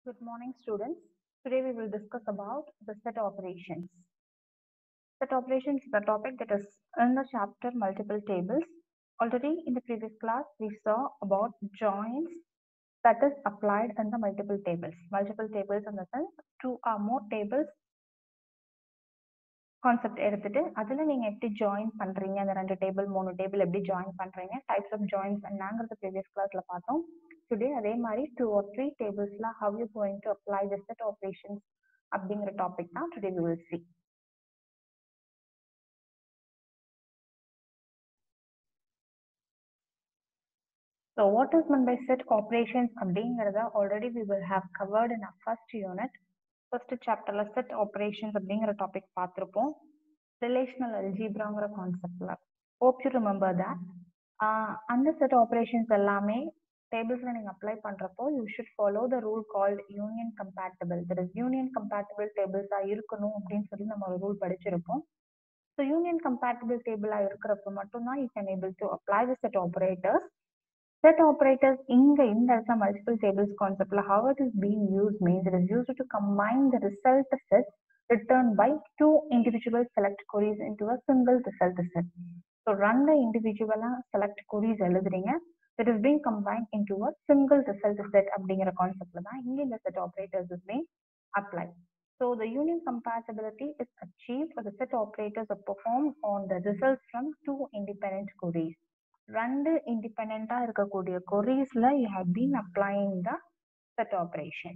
Good morning, students. Today we will discuss about the set operations. Set operations is a topic that is in the chapter multiple tables. Already in the previous class, we saw about joins that is applied in the multiple tables. Multiple tables in the sense two or more tables concept எடுத்துட்டு அதுல நீங்க எப்படி join பண்றீங்க அந்த ரெண்டு table மூணு table எப்படி join பண்றீங்க டைப்ஸ் ஆஃப் ஜாயின்ஸ் என்னங்கிறது ப்ரீவியஸ் கிளாஸ்ல பார்த்தோம் டுடே அதே மாதிரி டூ ஆர் த்ரீ டேபிள்ஸ்ல how you going to apply the set operations அப்படிங்கிற டாபிக் தான் today we will see So what is meant by set operations அப்படிங்கிறத already we will have covered in our first unit. First சாப்டர்ல set operations அப்படிங்கிற topic பார்த்துருப்போம் relational அல்ஜீப்ராங்கிற கான்செப்ட்ல hope you remember that அந்த set operations எல்லாமே டேபிள்ஸ்ல நீங்க அப்ளை பண்றப்போ you should follow the rule called union compatible that is union compatible டேபிள்ஸா இருக்கணும் அப்படின்னு சொல்லி நம்ம ஒரு ரூல் படிச்சிருப்போம் ஸோ யூனியன் கம்பேட்டபிள் டேபிளா இருக்கிறப்ப மட்டும்தான் you can able to apply the set operators set operators இங்க இந்த இடத்துல multiple tables conceptல how it is being used means it is used to combine the result set returned by two individual select queries into a single result set. So run the individual select queries எழுதுறீங்க that is being combined into a single result set அப்படிங்கிற கான்செப்ட்ல தான் இங்க இந்த set operators is being applied. So the union compatibility is achieved for the set operators are performed on the results from two independent queries. ரெண்டு இண்டிபெண்டா இருக்கக்கூடிய கொரீஸ்ல you have been applying the set operations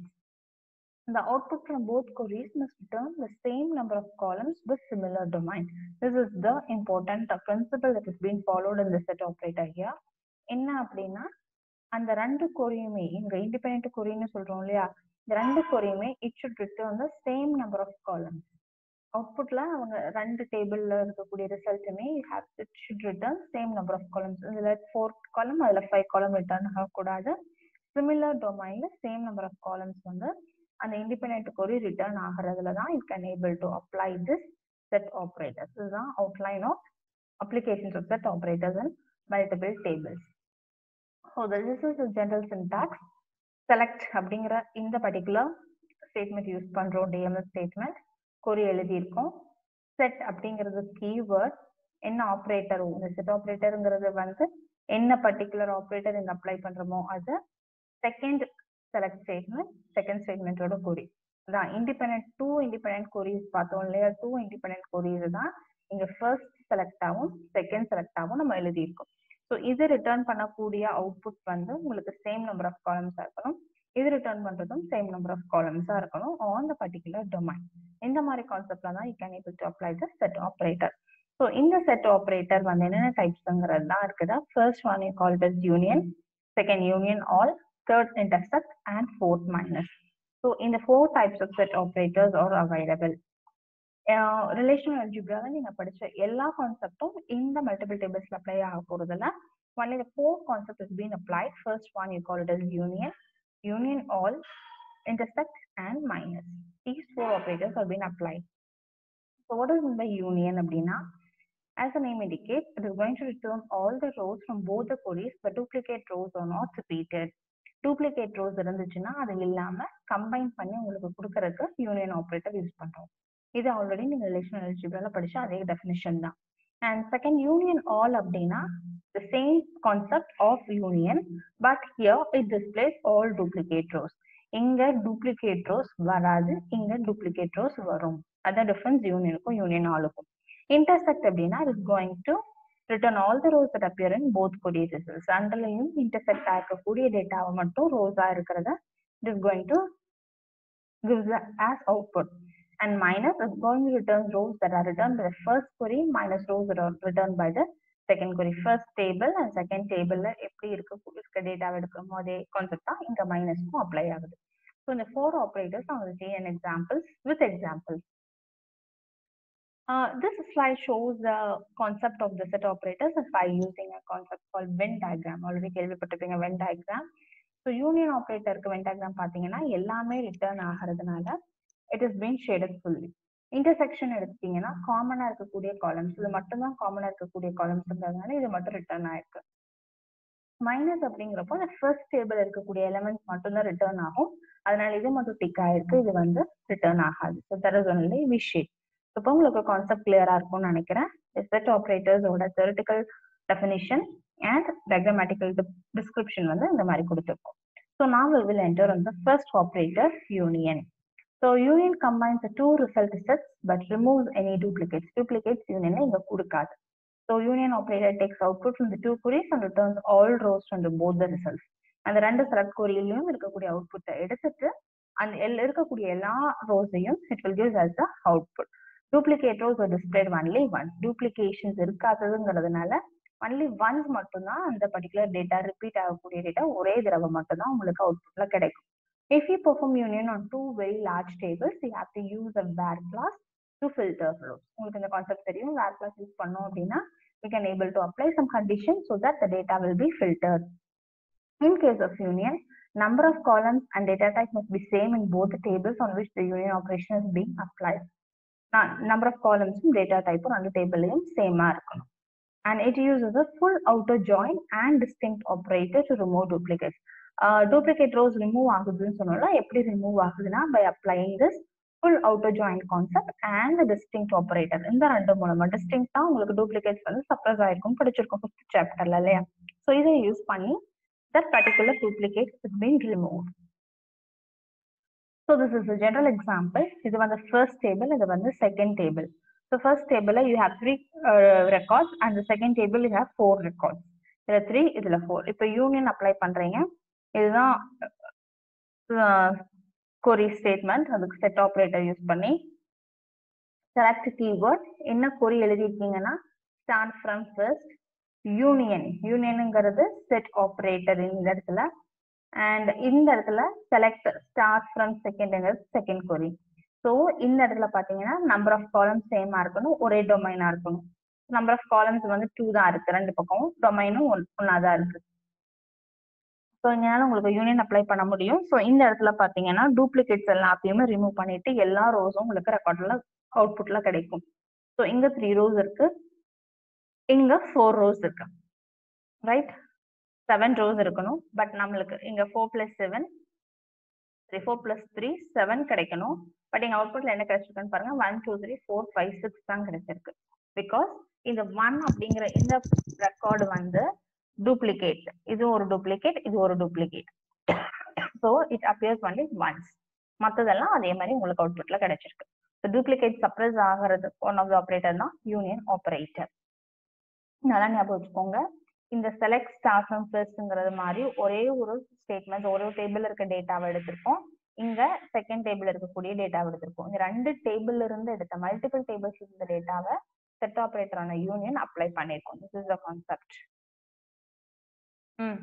The output from both queries must return the same number of columns with similar domain. This is the important uh, principle that is being followed in the set operator here. என்ன அப்படின்னா அந்த ரெண்டு கொரியுமே இங்க independent கொரின்னு சொல்றோம் இல்லையா இந்த ரெண்டு கொரியுமே it should return the same number of columns அவுட்புட்ல அவங்க ரெண்டு டேபிள்ல இருக்கக்கூடிய ரிசல்ட்டுமே have it should return same number of columns இதுல ஃபோர் காலம் அதுல ஃபைவ் காலம் ரிட்டர்ன் ஆகக்கூடாது சிமிலர் டொமைன்ல சேம் நம்பர் ஆஃப் காலம்ஸ் வந்து அந்த இண்டிபெண்ட் கொரி ரிட்டர்ன் ஆகிறதுல தான் you can able to apply this set operators இதுதான் outline of applications of set operators and multiple tables so this is general syntax select அப்படிங்கிற இந்த particular statement use பண்றோம் DMS statement query எழுதியிருக்கோம் set அப்படிங்கிறது keyword என்ன operator இந்த set ஆப்ரேட்டருங்கிறது வந்து என்ன பர்டிகுலர் ஆப்ரேட்டர் இங்க அப்ளை பண்றோமோ அது செகண்ட் செலக்ட் ஸ்டேட்மெண்ட் செகண்ட் ஸ்டேட்மெண்ட்டோட கொரி அதான் இண்டிபெண்ட் டூ இண்டிபெண்ட் கொரிஸ் பார்த்தோம் இல்லையா டூ இண்டிபெண்ட் கொரிஸ் தான் இங்க ஃபர்ஸ்ட் செலக்ட் ஆகும் செகண்ட் செலக்ட் ஆகும் நம்ம எழுதியிருக்கோம் ஸோ இது ரிட்டர்ன் பண்ணக்கூடிய அவுட்புட் வந்து உங்களுக்கு சேம் நம்பர் ஆஃப் காலம்ஸா இருக்கணும் இது ரிட்டர்ன் பண்றதும் சேம் நம்பர் ஆஃப் காலம்ஸா இருக்கணும் ஆன் த பர்டிகுலர் டொமைன் இந்த மாதிரி கான்செப்ட்ல தான் you can able to apply the set operator so இந்த செட் ஆப்ரேட்டர் வந்து என்னென்ன டைப்ஸ்ங்கிறது தான் இருக்குது first one you call is union second union all third intersect and fourth minus so இந்த four types of set operators are available relational அல்ஜிப்ரால நீங்க படிச்ச எல்லா கான்செப்டும் இந்த மல்டிபிள் டேபிள்ஸ்ல அப்ளை ஆக போறதுல only the four concept is been applied first one you call it is union union all, intersect, and minus. These four operators have been applied. So what is meant by union அப்படின்னா as the name indicates, it is going to return all the rows from both the queries, but duplicate rows are not repeated. Duplicate rows இருந்துச்சுன்னா அது இல்லாம combine பண்ணி உங்களுக்கு கொடுக்கறதுக்கு union operator use பண்றோம் இது already நீங்க ரிலேஷனல் அல்ஜிப்ரால படிச்ச அதே டெஃபினிஷன் தான் அண்ட் செகண்ட் யூனியன் ஆல் அப்படின்னா the same concept of union but here it displays all duplicate rows இங்க duplicate rows வராது இங்க duplicate rows வரும் அதான் டிஃபரன்ஸ் யூனியனுக்கும் யூனியன் ஆலுக்கும் intersect அப்படின்னா it is going to return all the rows that appear in both query results அண்டர்லையும் intersect ஆகக்கூடிய டேட்டாவை மட்டும் ரோஸா இருக்கிறத it is going to gives as output and minus is going to return rows that are returned by the first query minus rows that are returned by the second query first table and second டேபிள்ல எப்படி இருக்க இருக்க டேட்டாவை எடுக்கிறோமோ அதே concept தான் இங்க மைனஸ்க்கும் அப்ளை ஆகுது ஸோ இந்த ஃபோர் ஆப்ரேட்டர்ஸ் அவங்க see an examples with examples. Uh, this slide shows the concept of the set operators by using a concept called Venn diagram. Already கேள்விப்பட்டிருப்பீங்க Venn diagram. ஸோ யூனியன் ஆப்ரேட்டருக்கு Venn diagram பார்த்தீங்கன்னா எல்லாமே return ஆகிறதுனால it is been shaded fully intersection எடுத்தீங்கன்னா காமனா இருக்கக்கூடிய columns இது மட்டும்தான் காமனா இருக்கக்கூடிய காலம்ஸ்ன்றதுனால இது மட்டும் ரிட்டர்ன் ஆயிருக்கு மைனஸ் அப்படிங்கிறப்போ அந்த ஃபர்ஸ்ட் டேபிள் இருக்கக்கூடிய எலமெண்ட்ஸ் மட்டும்தான் ரிட்டர்ன் ஆகும் அதனால இது மட்டும் டிக் ஆயிருக்கு இது வந்து ரிட்டர்ன் ஆகாது ஸோ தட் இஸ் ஒன்லி விஷேட் இப்போ உங்களுக்கு கான்செப்ட் கிளியரா இருக்கும்னு நினைக்கிறேன் செட் ஆப்ரேட்டர்ஸோட theoretical definition and diagrammatical description வந்து இந்த மாதிரி கொடுத்துருக்கோம் so now we will enter on the first operator union so union combines the two result sets but removes any duplicates duplicates union இங்க கொடுக்காது so union operator takes output from the two queries and returns all rows from the both the results அந்த ரெண்டு select கொரியிலையும் இருக்கக்கூடிய அவுட்புட்டை எடுத்துட்டு அந்த L இருக்கக்கூடிய எல்லா ரோஸையும் it will gives as the output duplicate rows are displayed only once duplications இருக்காததுங்கிறதுனால ஒன்லி ஒன்ஸ் மட்டும்தான் அந்த பர்டிகுலர் டேட்டா ரிப்பீட் ஆகக்கூடிய டேட்டா ஒரே தடவை மட்டும்தான் உங்களுக்கு அவுட்புட்ல கிடைக்கும் if you perform union on two very large tables you have to use a where clause to filter flows உங்களுக்கு இந்த கான்செப்ட் தெரியும் வேர் கிளாஸ் யூஸ் பண்ணோம் அப்படின்னா we can able to apply some conditions so that the data will be filtered. In case of union, number of columns and data type must be same in both the tables on which the union operation is being applied. Now, number of columns and data type on the table same இருக்கணும். And it uses a full outer join and distinct operator to remove duplicates. Uh, duplicate rows remove ஆகுதுன்னு சொன்னோம்ல எப்படி remove ஆகுதுன்னா by applying this full outer join concept and the distinct operator இந்த ரெண்டு மூலமா distinct தான் உங்களுக்கு duplicates வந்து suppress ஆயிருக்கும் படிச்சிருக்கோம் ஃபிஃப்த் சாப்டர்ல இல்லையா ஸோ இதை யூஸ் பண்ணி that particular duplicate is being removed. So this is a general example. இது வந்து first table, இது வந்து second table. So first table you have three uh, records and the second table you have four records. இதுல three இதுல four இப்போ union apply பண்றீங்க இதுதான் query statement அதுக்கு செட் ஆப்ரேட்டர் யூஸ் பண்ணி செலக்ட் கீவேர்ட் என்ன கொரி எழுதிருக்கீங்கன்னா ஸ்டார்ட் ஃப்ரம் ஃபர்ஸ்ட் யூனியன் யூனியனுங்கிறது செட் ஆப்ரேட்டர் இந்த இடத்துல அண்ட் இந்த இடத்துல செலக்ட் ஸ்டார்ட் ஃப்ரம் செகண்ட்ங்கிறது செகண்ட் கொரி ஸோ இந்த இடத்துல பார்த்தீங்கன்னா நம்பர் ஆஃப் காலம்ஸ் சேமா இருக்கணும் ஒரே டொமைனா இருக்கணும் நம்பர் ஆஃப் காலம்ஸ் வந்து டூ தான் இருக்கு ரெண்டு பக்கமும் டொமைனும் ஒன் ஒன்னா தான் இருக்கு ஸோ இதனால உங்களுக்கு யூனியன் அப்ளை பண்ண முடியும் ஸோ இந்த இடத்துல பார்த்தீங்கன்னா டூப்ளிகேட்ஸ் எல்லாத்தையுமே ரிமூவ் பண்ணிட்டு எல்லா ரோஸும் உங்களுக்கு ரெக்கார்ட்ல அவுட்புட்ல கிடைக்கும் ஸோ இங்க த்ரீ ரோஸ் இருக்கு இங்க ஃபோர் ரோஸ் இருக்கு ரைட் செவன் ரோஸ் இருக்கணும் பட் நம்மளுக்கு இங்க four plus seven three four plus three seven கிடைக்கணும் பட் எங்க அவுட்புட்ல என்ன கிடைச்சிருக்குன்னு பாருங்க one two three four five six தான் கிடைச்சிருக்கு பிகாஸ் இந்த ஒன் அப்படிங்கிற இந்த ரெக்கார்டு வந்து டூப்ளிகேட் இது ஒரு டூப்ளிகேட் இது ஒரு duplicate so it appears only once மற்றதெல்லாம் அதே மாதிரி உங்களுக்கு அவுட்புட்ல கிடைச்சிருக்கு ஸோ டூப்ளிகேட் சப்ரஸ் ஆகிறது ஒன் ஆஃப் த ஆப்ரேட்டர் தான் யூனியன் ஆப்ரேட்டர் நல்லா ஞாபகம் வச்சுக்கோங்க இந்த செலக்ட் ஸ்டார் ஃப்ரம் ஃபர்ஸ்ட்ங்கிறது மாதிரி ஒரே ஒரு ஸ்டேட்மெண்ட் ஒரே டேபிள் இருக்க டேட்டாவை எடுத்திருக்கோம் இங்க செகண்ட் டேபிள் இருக்கக்கூடிய டேட்டாவை எடுத்திருக்கோம் இந்த ரெண்டு டேபிள் இருந்து எடுத்த மல்டிபிள் டேபிள்ஸ் இருந்த டேட்டாவை செட் ஆப்ரேட்டரான யூனியன் அப்ளை பண்ணிருக்கோம் this is the concept hmm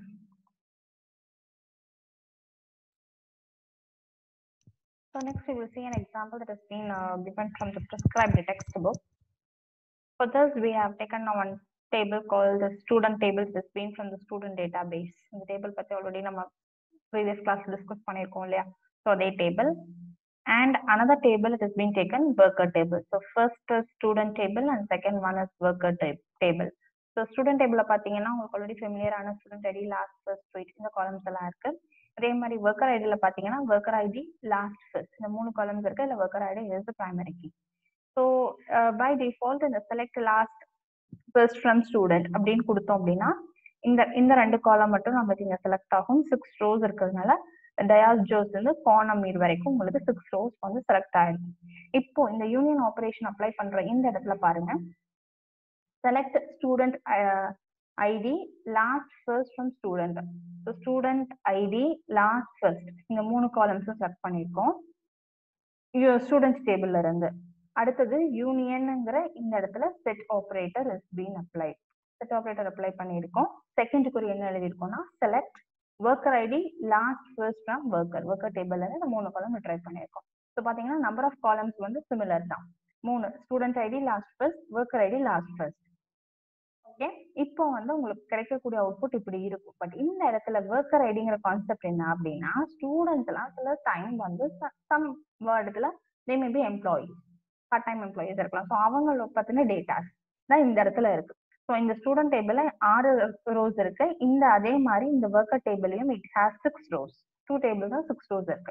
So next we will see an example that has been uh, given from the prescribed textbook. For this we have taken one table called the student tables that's been from the student database. இந்த table பத்தி already நம்ம previous class discuss பண்ணியிருக்கோம் இல்லையா so அதே table and another table it has been taken worker table. So first is student table and second one is worker ta- table. So student டேபிளில் பார்த்தீங்கன்னா உங்களுக்கு already ஃபெமிலியரான student ID last first sweet இந்த columns எல்லாம் இருக்கு அதே மாதிரி worker ஐடியில் பார்த்தீங்கன்னா ஒர்க்கர் ஐடி லாஸ்ட் ஃபர்ஸ்ட் இந்த மூணு காலம்ஸ் இருக்கு இல்லை worker ID is primary key so by default இந்த select last first from student அப்படின்னு கொடுத்தோம் அப்படின்னா இந்த இந்த ரெண்டு காலம் மட்டும் நம்மளுக்கு இங்கே செலக்ட் ஆகும் சிக்ஸ் ரோஸ் இருக்கிறதுனால டயாஸ் ஜோஸ் வந்து கானமீர் வரைக்கும் உங்களுக்கு சிக்ஸ் ரோஸ் வந்து செலக்ட் ஆயிடும் இப்போ இந்த யூனியன் ஆபரேஷன் அப்ளை பண்ற இந்த இடத்துல பாருங்க select student uh, id last first from student so student id last first இந்த மூணு காலம்ஸும் செலக்ட் பண்ணியிருக்கோம் ஸ்டூடெண்ட் டேபிள்ல இருந்து அடுத்தது யூனியன்ங்கிற இந்த இடத்துல set operator is been apply set operator apply பண்ணியிருக்கோம் செகண்ட் குறி என்ன எழுதியிருக்கோம்னா select worker ID last first from worker worker டேபிள்ல இருந்து இந்த மூணு காலம் ட்ரை பண்ணியிருக்கோம் ஸோ பார்த்தீங்கன்னா நம்பர் ஆஃப் காலம்ஸ் வந்து சிமிலர் தான் மூணு student ID last first worker ID last first okay இப்போ வந்து உங்களுக்கு கிடைக்கக்கூடிய அவுட்புட் இப்படி இருக்கும் பட் இந்த இடத்துல ஒர்க்கர் ஐடிங்கிற கான்செப்ட் என்ன அப்படின்னா ஸ்டூடெண்ட்ஸ் எல்லாம் சில டைம் வந்து சம் வேர்டுல they may be employees part time employees இருக்கலாம் ஸோ அவங்கள பத்தின டேட்டாஸ் தான் இந்த இடத்துல இருக்கு ஸோ இந்த ஸ்டூடெண்ட் டேபிள்ல ஆறு ரோஸ் இருக்கு இந்த அதே மாதிரி இந்த ஒர்க்கர் டேபிளையும் it has six rows two table தான் சிக்ஸ் ரோஸ் இருக்கு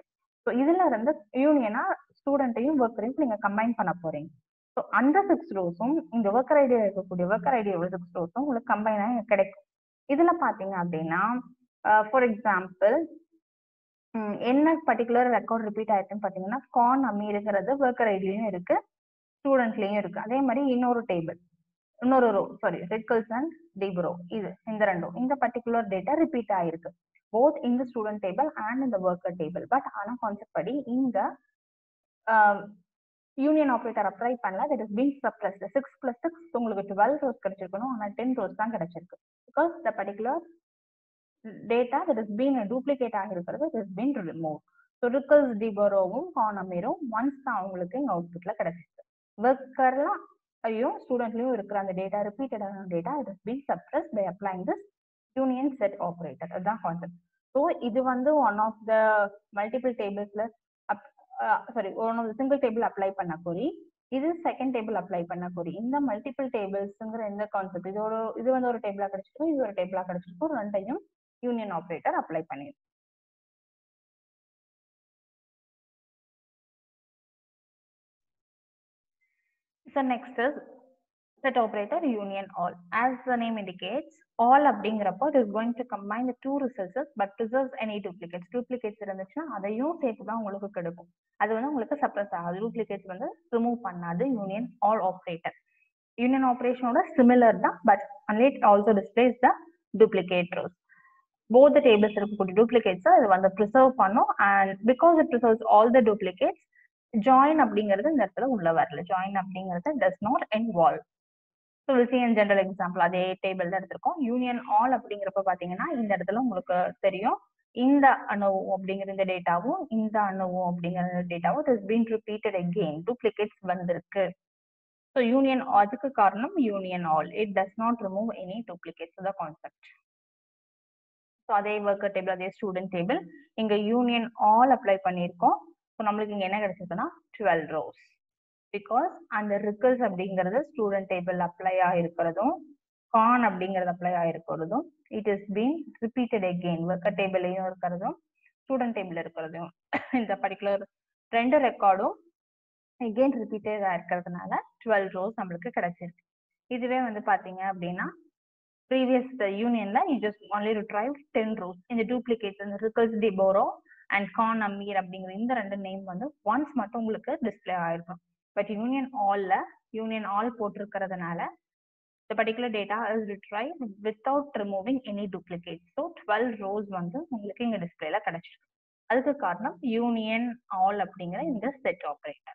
ஸோ இதுல இருந்து யூனியனா ஸ்டூடெண்ட்டையும் ஒர்க்கரையும் நீங்க கம்பைன் பண்ண போறீங்க ஸோ அந்த சிக்ஸ் ரோஸும் இந்த ஒர்க்கர் ஐடியா இருக்கக்கூடிய ஒர்க்கர் ஐடியா சிக்ஸ் ரோஸும் உங்களுக்கு கம்பைனா கிடைக்கும் இதுல பாத்தீங்க அப்படின்னா ஃபார் எக்ஸாம்பிள் என்ன பர்டிகுலர் ரெக்கார்ட் ரிப்பீட் ஆயிருக்குன்னு பாத்தீங்கன்னா கான் அமீருங்கிறது ஒர்க்கர் ஐடியும் இருக்கு ஸ்டூடெண்ட்லயும் இருக்கு அதே மாதிரி இன்னொரு டேபிள் இன்னொரு ரோ சாரி ரிக்கல்ஸ் அண்ட் டிப்ரோ இது இந்த ரெண்டும் இந்த பர்டிகுலர் டேட்டா ரிப்பீட் ஆயிருக்கு போத் இந்த ஸ்டூடெண்ட் டேபிள் அண்ட் இந்த ஒர்க்கர் டேபிள் பட் ஆனா கான்செப்ட் படி இங்க யூனியன் ஆப்ரேட்டர் அப்ளை பண்ணல that is been surplus six plus six உங்களுக்கு டுவெல் ரோஸ் கிடைச்சிருக்கணும் ஆனா டென் ரோஸ் தான் கிடைச்சிருக்கு because the particular data that is been duplicate ஆகிருக்கிறது it is been remove so Rickles டிபரோவும் கானமீரும் ஒன்ஸ் தான் அவங்களுக்கு இங்க அவுட்புட்ல கிடைச்சிருக்கு ஒர்க்கர்லாம் ஐயோ ஸ்டூடெண்ட்லயும் இருக்கிற அந்த டேட்டா ரிப்பீட்டடான data it is been surplus by applying this union set operator அதுதான் கான்செப்ட் ஸோ இது வந்து ஒன் ஆஃப் த மல்டிபிள் டேபிள்ஸ்ல sorry one of the single table apply பண்ண குறி இது செகண்ட் டேபிள் அப்ளை பண்ண குறி இந்த மல்டிபிள் டேபிள்ஸ்ங்கிற இந்த கான்செப்ட் இது ஒரு இது வந்து ஒரு டேபிளா கிடைச்சிருக்கும் இது ஒரு டேபிளா கிடைச்சிருக்கும் ரெண்டையும் யூனியன் ஆப்ரேட்டர் அப்ளை பண்ணிடும் So next is set operator union all. As the name indicates, all அப்படிங்கிறப்போ it is going to combine the two results but preserves any duplicates. Duplicates இருந்துச்சுன்னா அதையும் சேர்த்து தான் உங்களுக்கு கிடைக்கும். அது வந்து உங்களுக்கு சப்ரஸ் ஆகாது. Duplicates வந்து ரிமூவ் பண்ணாது union all operator. Union operationோட similar தான் but only it also displays the duplicate rows. Both the tables இருக்கக்கூடிய duplicates அது வந்து preserve பண்ணும் and because it preserves all the duplicates join அப்படிங்கிறது இந்த இடத்துல உள்ள வரல ஜாயின் அப்படிங்கிறது does not involve so will see in general example அதே டேபிள் தான் எடுத்திருக்கோம் யூனியன் ஆல் அப்படிங்கிறப்ப பாத்தீங்கன்னா இந்த இடத்துல உங்களுக்கு தெரியும் இந்த அணுவும் அப்படிங்கிற இந்த டேட்டாவும் இந்த அணுவும் அப்படிங்கிற டேட்டாவும் it is been repeated again duplicates வந்திருக்கு ஸோ யூனியன் அதுக்கு காரணம் union all it does not remove any duplicates the concept so அதே ஒர்க்கர் டேபிள் அதே ஸ்டூடெண்ட் டேபிள் இங்க யூனியன் ஆல் அப்ளை பண்ணியிருக்கோம் ஸோ நம்மளுக்கு இங்க என்ன கிடைச்சிருக்குன்னா டுவெல் ரோஸ் பிகாஸ் அந்த ரிக்கல்ஸ் அப்படிங்கிறது ஸ்டூடெண்ட் டேபிள் அப்ளை ஆயிருக்கிறதும் கான் அப்படிங்கிறது அப்ளை ஆயிருக்கிறதும் it is been repeated again worker டேபிளையும் இருக்கிறதும் ஸ்டூடெண்ட் டேபிள் இருக்கிறதும் இந்த பர்டிகுலர் ரெண்டு ரெக்கார்டும் எகெயின் ரிப்பீட்டட் இருக்கிறதுனால டுவெல் ரோஸ் நம்மளுக்கு கிடைச்சிருக்கு இதுவே வந்து பாத்தீங்க அப்படின்னா ப்ரீவியஸ் யூனியன்ல you just only retrieve ten rows இந்த டூப்ளிகேட்ஸ் இந்த ரிக்கல்ஸ் டிபோரோ அண்ட் கான் அமீர் அப்படிங்கிற இந்த ரெண்டு நேம் வந்து ஒன்ஸ் மட்டும் உங்களுக்கு டிஸ்பிளே ஆயிருக்கும் பட் யூனியன் ஆல்ல யூனியன் ஆல் போட்டிருக்கிறதுனால the particular data is retrieved without removing any duplicates. So 12 rows வந்து உங்களுக்கு இங்க டிஸ்பிளேல கிடைச்சிருக்கு அதுக்கு காரணம் யூனியன் ஆல் அப்படிங்கிற இந்த set operator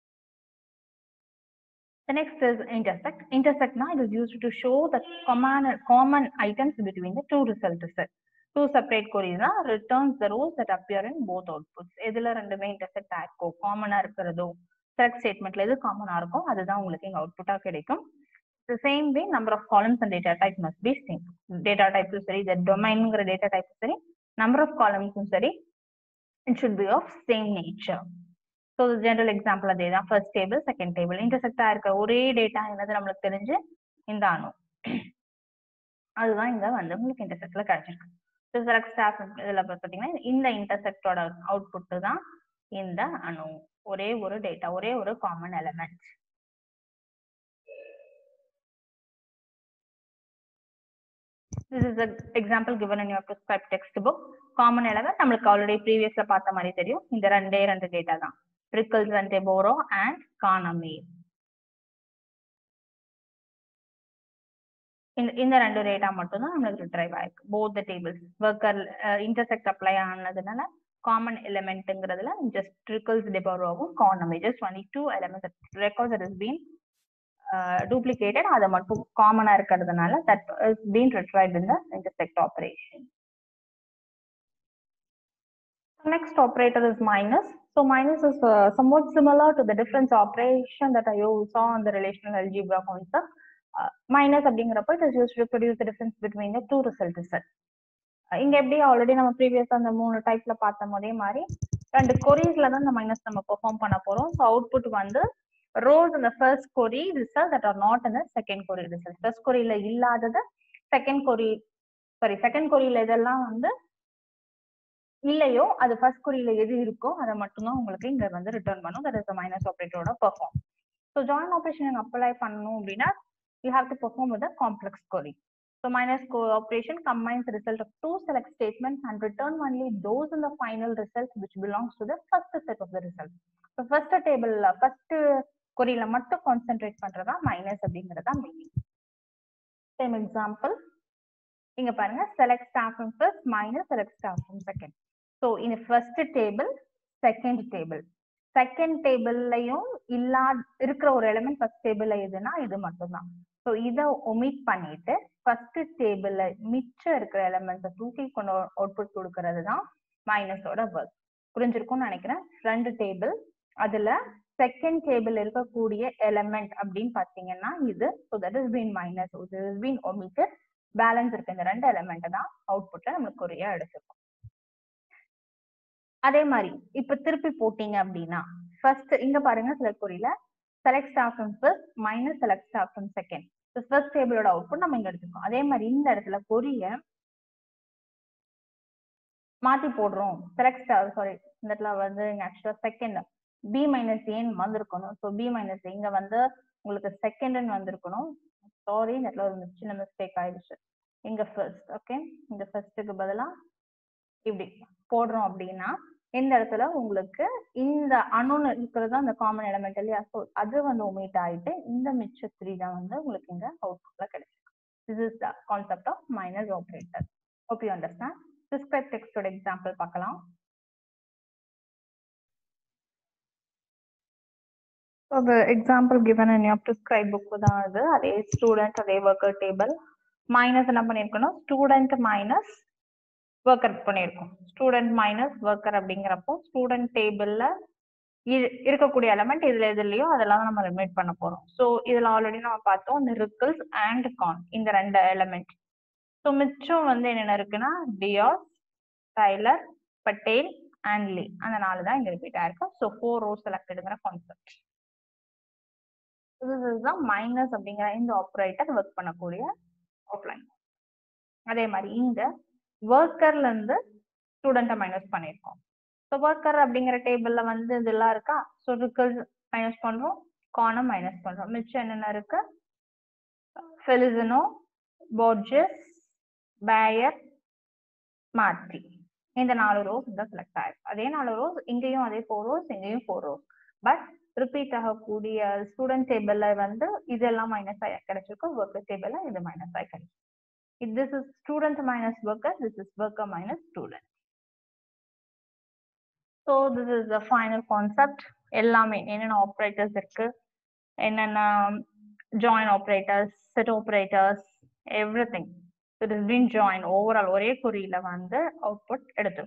The next is intersect. Intersect now it is used to show the common common items between the two result set. Two separate queries na returns the rows that appear in both outputs. எதுல ரெண்டுமே intersect ஆயிருக்கும் காமனா இருக்கிறதோ select ஸ்டேட்மெண்ட்ல எது காமனா இருக்கும் அதுதான் உங்களுக்கு இங்க அவுட்புட்டா கிடைக்கும் the same way number of columns and data type must be same data type சரி the domainங்கிற data type சரி number of columns சரி it should be of same nature so the general example அதே தான் first table second table intersect ஆயிருக்க ஒரே data என்னது நம்மளுக்கு தெரிஞ்சு இந்த அணு அதுதான் இங்க வந்து உங்களுக்கு intersectல கிடைச்சிருக்கு so select staff இதுல பாத்தீங்கன்னா இந்த intersectோட அவுட்புட் தான் இந்த அணு ஒரே ஒரு டேட்டா ஒரே ஒரு common element This is the example given in your prescribed textbook. Common element நம்மளுக்கு ஆல்ரெடி ப்ரீவியஸ்ல பார்த்த மாதிரி தெரியும் இந்த ரெண்டே ரெண்டு டேட்டா தான் ரிக்கல்ஸ் அண்ட் டெபோரோ அண்ட் கானமி இந்த இந்த ரெண்டு டேட்டா மட்டும் தான் நம்மளுக்கு ரிட்ரைவ் ஆயிருக்கு both the tables worker intersect apply ஆனதுனால காமன் எலிமெண்ட்ங்கிறதுல ஜஸ்ட் ரிக்கல்ஸ் டெபோரோவும் கானமி just only two elements records it is been duplicated அதை மட்டும் காமனா இருக்கிறதுனால that is being retrieved in the intersect operation next operator is minus so minus is uh, somewhat similar to the difference operation that I saw on the relational algebra concept uh, minus அப்படிங்கிறப்ப it is used to produce the difference between the two result set இங்க எப்படி already நம்ம previous அந்த மூணு டைப்ல பார்த்த அதே மாதிரி ரெண்டு கொரீஸ்ல தான் இந்த மைனஸ் நம்ம பெர்ஃபார்ம் பண்ண போறோம் ஸோ அவுட்புட் வந்து rows in the first query result that are not in the second query result. First query ல இல்லாதது second query sorry second query ல இதெல்லாம் வந்து இல்லையோ அது ஃபர்ஸ்ட் குறியில எது இருக்கோ அதை மட்டும்தான் உங்களுக்கு இங்க வந்து ரிட்டர்ன் பண்ணும் தட் இஸ் மைனஸ் ஆப்ரேட்டரோட perform so join operation apply பண்ணணும் அப்படின்னா you have to perform with complex query so minus operation combines result of two select statements and return only those in the final result which belongs to the first set of the result so first டேபிள்ல first கொரியில மட்டும் concentrate பண்றதா minus அப்படிங்கறதா meaning same example இங்க பாருங்க select staff from first minus select staff from second so இந்த first table second table second டேபிள்லையும் இல்லா இருக்கிற ஒரு எலிமெண்ட் ஃபர்ஸ்ட் டேபிள்ல எதுனா இது மட்டும்தான் ஸோ இதை ஒமிட் பண்ணிட்டு ஃபர்ஸ்ட் டேபிள்ல மிச்சம் இருக்கிற எலிமெண்ட்ஸை தூக்கி கொண்டு அவுட்புட் கொடுக்கறது தான் மைனஸோட ஒர்க் புரிஞ்சிருக்கும்னு நினைக்கிறேன் ரெண்டு டேபிள் அதுல செகண்ட் டேபிள் இருக்கக்கூடிய எலிமெண்ட் அப்படின்னு பாத்தீங்கன்னா இது so that is been minus இது இஸ் பீன் ஒமிட்டட் பேலன்ஸ் இருக்கு இந்த ரெண்டு எலிமெண்ட் தான் அவுட்புட்ல நம்மளுக்கு குறியா எடுத்துக்கும் அதே மாதிரி இப்ப திருப்பி போட்டீங்க அப்படின்னா ஃபர்ஸ்ட் இங்க பாருங்க செலக்ட் குறியில select staff from first minus select staff from second first டேபிளோட அவுட்புட் நம்ம இங்க எடுத்துக்கோம் அதே மாதிரி இந்த இடத்துல கொரிய மாத்தி போடுறோம் செலக்ட் ஸ்டார் சாரி இந்த இடத்துல வந்து ஆக்சுவலா செகண்ட் பி மைனஸ் ஏன்னு வந்திருக்கணும் ஸோ பி மைனஸ் இங்க வந்து உங்களுக்கு செகண்ட்னு வந்திருக்கணும் சாரி இந்த இடத்துல ஒரு சின்ன மிஸ்டேக் ஆயிடுச்சு இங்க ஃபர்ஸ்ட் ஓகே இந்த ஃபர்ஸ்ட்டுக்கு பதிலா இப்படி போடுறோம் அப்படின்னா இந்த இடத்துல உங்களுக்கு இந்த அணுன்னு இருக்கிறது அந்த காமன் எலமெண்ட் இல்லையா ஸோ அது வந்து ஒமிட் ஆயிட்டு இந்த மிச்ச த்ரீ தான் வந்து உங்களுக்கு இங்க அவுட்புட்ல கிடைக்கும் this is the concept of minus operator okay understand describe டெக்ஸ்டோட எக்ஸாம்பிள் பார்க்கலாம் So the example given in your prescribed book தான் இது அதே ஸ்டூடெண்ட் அதே ஒர்க்கர் டேபிள் மைனஸ் என்ன பண்ணிருக்கணும் ஸ்டூடெண்ட் மைனஸ் ஒர்க்கர் பண்ணியிருக்கோம் ஸ்டூடெண்ட் மைனஸ் ஒர்க்கர் அப்படிங்கிறப்போ ஸ்டூடெண்ட் டேபிள்ல இருக்கக்கூடிய எலமெண்ட் இதுல எதுலயோ அதெல்லாம் நம்ம லிமிட் பண்ண போறோம் ஸோ இதுல ஆல்ரெடி நம்ம பார்த்தோம் இந்த ரிக்கிள்ஸ் அண்ட் கான் இந்த ரெண்டு எலமெண்ட் ஸோ மிச்சம் வந்து என்னென்ன இருக்குன்னா Dias Taylor Patel and Lee அந்த நாலு தான் இங்க ரிப்பீட் ஆயிருக்கும் ஸோ ஃபோர் ரோஸ் செலக்டடுங்கிற கான்செப்ட் இதுதான் மைனஸ் அப்படிங்கிற இந்த ஆப்ரேட்டர் ஒர்க் பண்ணக்கூடிய அவுட்லைன் அதே மாதிரி இங்க ஒர்க்கர்ல இருந்து ஸ்டூடெண்ட்டை மைனஸ் பண்ணியிருக்கோம் ஸோ ஒர்க்கர் அப்படிங்கிற டேபிள்ல வந்து இதெல்லாம் இருக்கா ஸோ ரிக்கல்ஸ் மைனஸ் பண்றோம் கானம் மைனஸ் பண்றோம் மிச்சம் என்னென்ன இருக்கு ஃபெலிசனோ போர்ஜஸ் பேயர் மாத்தி இந்த நாலு ரோஸ் இந்த செலக்ட் ஆயிருக்கு அதே நாலு ரோஸ் இங்கேயும் அதே ஃபோர் ரோஸ் இங்கேயும் ஃபோர் ரோஸ் பட் ரிப்பீட் ஆகக்கூடிய ஸ்டூடெண்ட் டேபிள்ல வந்து இதெல்லாம் மைனஸ் ஆகி கிடைச்சிருக்கும் ஒர்க்கர் டேபிள்ல இது மைனஸ் ஆகி கிடைச்சிருக்கும் if this is student minus worker, this is worker minus student. So this is the final concept. எல்லாமே என்னென்ன ஆப்ரேட்டர்ஸ் இருக்கு என்னென்ன join operators set operators everything it is been join overall ஒரே குறியில வந்து அவுட்புட் எடுத்து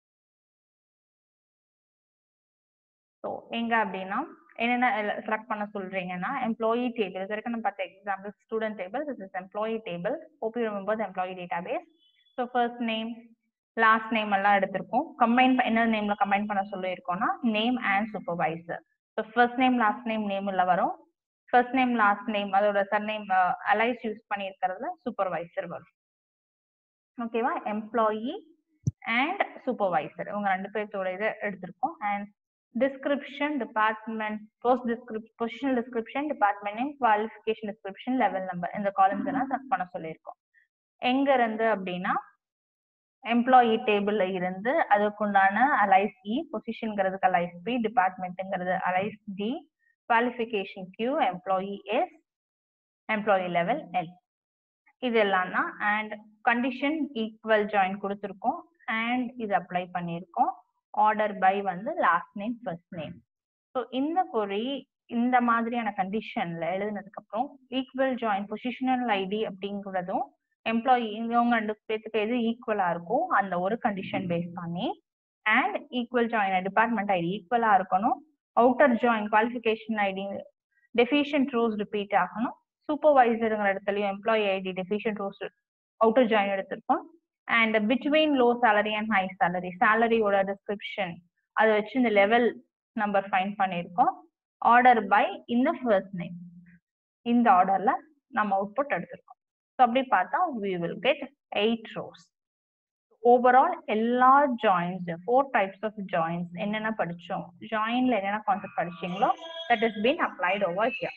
ஸோ எங்க அப்படின்னா என்னென்ன செலக்ட் பண்ண சொல்றீங்கன்னா எம்ப்ளாயி டேபிள் இது வரைக்கும் நம்ம பார்த்த example student table this is employee table hope you remember the employee database so first name last name எல்லாம் எடுத்திருக்கோம் கம்பைன் என்ன நேம்ல கம்பைன் பண்ண சொல்லியிருக்கோம்னா name and supervisor so first name last name நேம்ல வரும் ஃபர்ஸ்ட் நேம் லாஸ்ட் நேம் அதோட surname alias use பண்ணியிருக்கிறதுல சூப்பர்வைசர் வரும் ஓகேவா எம்ப்ளாயி அண்ட் சூப்பர்வைசர் இவங்க ரெண்டு பேர்த்தோட இதை எடுத்திருக்கோம் and description department post description positional description department name qualification description level number இந்த காலம்ஸ் எல்லாம் செலக்ட் பண்ண சொல்லியிருக்கோம் எங்க இருந்து அப்படின்னா எம்ப்ளாயி டேபிள்ல இருந்து அதுக்குண்டான அலைஸ் இ பொசிஷன்ங்கிறதுக்கு அலைஸ் பி டிபார்ட்மெண்ட்டுங்கிறது alias D qualification Q employee S employee level L இதெல்லாம் தான் அண்ட் கண்டிஷன் ஈக்குவல் ஜாயின் கொடுத்துருக்கோம் அண்ட் இது அப்ளை பண்ணியிருக்கோம் ஆர்டர் பை வந்து last name first name so இந்த கொரி இந்த மாதிரியான கண்டிஷன்ல எழுதினதுக்கு அப்புறம் ஈக்குவல் ஜாயின் பொசிஷனல் ஐடி அப்படிங்கிறதும் எம்ப்ளாயி இவங்க ரெண்டு பேத்துக்கு எது ஈக்குவலா இருக்கும் அந்த ஒரு கண்டிஷன் பேஸ் பண்ணி and equal join department ID ஈக்குவலா இருக்கணும் outer join qualification ID deficient rows repeat ஆகணும் சூப்பர்வைசருங்கிற இடத்துலயும் employee ID deficient rows outer join எடுத்திருக்கோம் and between low salary and high salary சேலரியோட டிஸ்கிரிப்ஷன் அதை வச்சு இந்த லெவல் நம்பர் ஃபைன் பண்ணியிருக்கோம் ஆர்டர் பை இந்த ஃபர்ஸ்ட் நேம் இந்த ஆர்டர்ல நம்ம அவுட்புட் எடுத்திருக்கோம் ஸோ அப்படி பார்த்தா we will get eight rows overall எல்லா ஜாயின்ஸ் ஃபோர் டைப்ஸ் ஆஃப் ஜாயின்ஸ் என்னென்ன படிச்சோம் ஜாயின்ல என்னென்ன கான்செப்ட் படிச்சீங்களோ that is been applied over here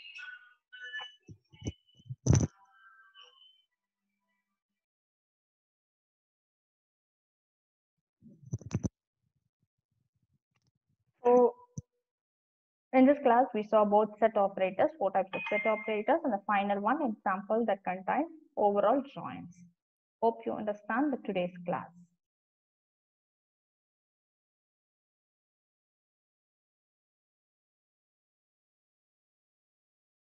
So in this class, we saw both set operators, four types of set operators, and the final one example that contains overall joins. Hope you understand the today's class.